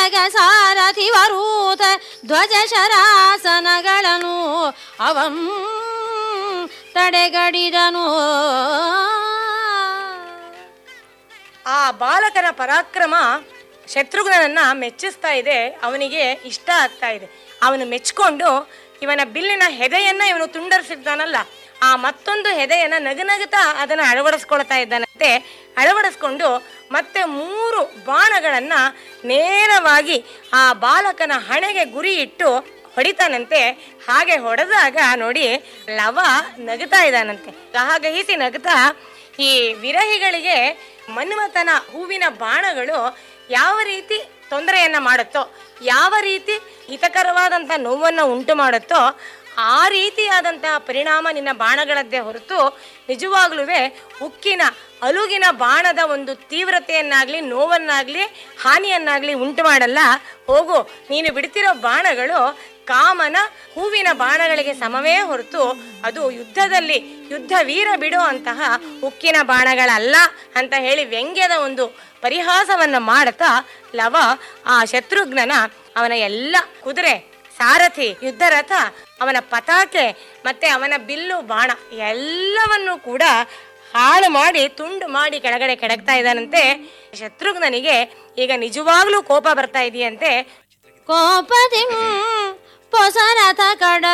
ನಿನಗ ಸಾರಥಿ ವರೂತ ಧ್ವಜ ಶರಾಸನಗಳನ್ನು ಅವಂ ತಡೆಗಡಿದನು ಆ ಬಾಲಕನ ಪರಾಕ್ರಮ ಶತ್ರುಘ್ನನನ್ನ ಮೆಚ್ಚಿಸ್ತಾ ಇದೆ ಅವನಿಗೆ ಇಷ್ಟ ಆಗ್ತಾ ಇದೆ ಅವನು ಮೆಚ್ಕೊಂಡು ಇವನ ಬಿಲ್ಲಿನ ಹೆದೆಯನ್ನ ಇವನು ತುಂಡರಿಸಿದ್ದಾನಲ್ಲ ಆ ಮತ್ತೊಂದು ಹೆದೆಯನ್ನ ನಗುನಗುತ್ತಾ ಅದನ್ನು ಅಳವಡಿಸ್ಕೊಳ್ತಾ ಇದ್ದಾನಂತೆ ಅಳವಡಿಸ್ಕೊಂಡು ಮತ್ತೆ ಮೂರು ಬಾಣಗಳನ್ನ ನೇರವಾಗಿ ಆ ಬಾಲಕನ ಹಣೆಗೆ ಗುರಿ ಇಟ್ಟು ಹೊಡಿತಾನಂತೆ ಹಾಗೆ ಹೊಡೆದಾಗ ನೋಡಿ ಲವ ನಗುತ್ತಾ ಇದ್ದಾನಂತೆ ಗಹಗಹಿಸಿ ನಗುತ್ತಾ ಈ ವಿರಹಿಗಳಿಗೆ ಮನ್ಮಥನ ಹೂವಿನ ಬಾಣಗಳು ಯಾವ ರೀತಿ ತೊಂದರೆಯನ್ನ ಮಾಡುತ್ತೋ ಯಾವ ರೀತಿ ಹಿತಕರವಾದಂಥ ನೋವನ್ನು ಉಂಟು ಮಾಡುತ್ತೋ ಆ ರೀತಿಯಾದಂತಹ ಪರಿಣಾಮ ನಿನ್ನ ಬಾಣಗಳದ್ದೇ ಹೊರತು ನಿಜವಾಗ್ಲೂ ಉಕ್ಕಿನ ಅಲುಗಿನ ಬಾಣದ ಒಂದು ತೀವ್ರತೆಯನ್ನಾಗ್ಲಿ ನೋವನ್ನಾಗ್ಲಿ ಹಾನಿಯನ್ನಾಗ್ಲಿ ಉಂಟು ಮಾಡಲ್ಲ ಹೋಗು ನೀನು ಬಿಡ್ತಿರೋ ಬಾಣಗಳು ಕಾಮನ ಹೂವಿನ ಬಾಣಗಳಿಗೆ ಸಮವೇ ಹೊರತು ಅದು ಯುದ್ಧದಲ್ಲಿ ಯುದ್ಧ ವೀರ ಬಿಡೋ ಅಂತಹ ಉಕ್ಕಿನ ಬಾಣಗಳಲ್ಲ ಅಂತ ಹೇಳಿ ವ್ಯಂಗ್ಯದ ಒಂದು ಪರಿಹಾಸವನ್ನು ಮಾಡುತ್ತಾ ಲವ ಆ ಶತ್ರುಘ್ನನ ಅವನ ಎಲ್ಲ ಕುದುರೆ ಸಾರಥಿ ಯುದ್ಧರಥ ಅವನ ಪತಾಕೆ ಮತ್ತೆ ಅವನ ಬಿಲ್ಲು ಬಾಣ ಎಲ್ಲವನ್ನು ಕೂಡ ಹಾಳು ಮಾಡಿ ತುಂಡು ಮಾಡಿ ಕೆಳಗಡೆ ಕೆಡಗ್ತಾ ಇದ್ದಾನಂತೆ ಶತ್ರುಘ್ನನಿಗೆ ಈಗ ನಿಜವಾಗ್ಲೂ ಕೋಪ ಬರ್ತಾ ಇದೆಯಂತೆ ಕೋಪದಿ ಪೊಸರಥ ಕಡ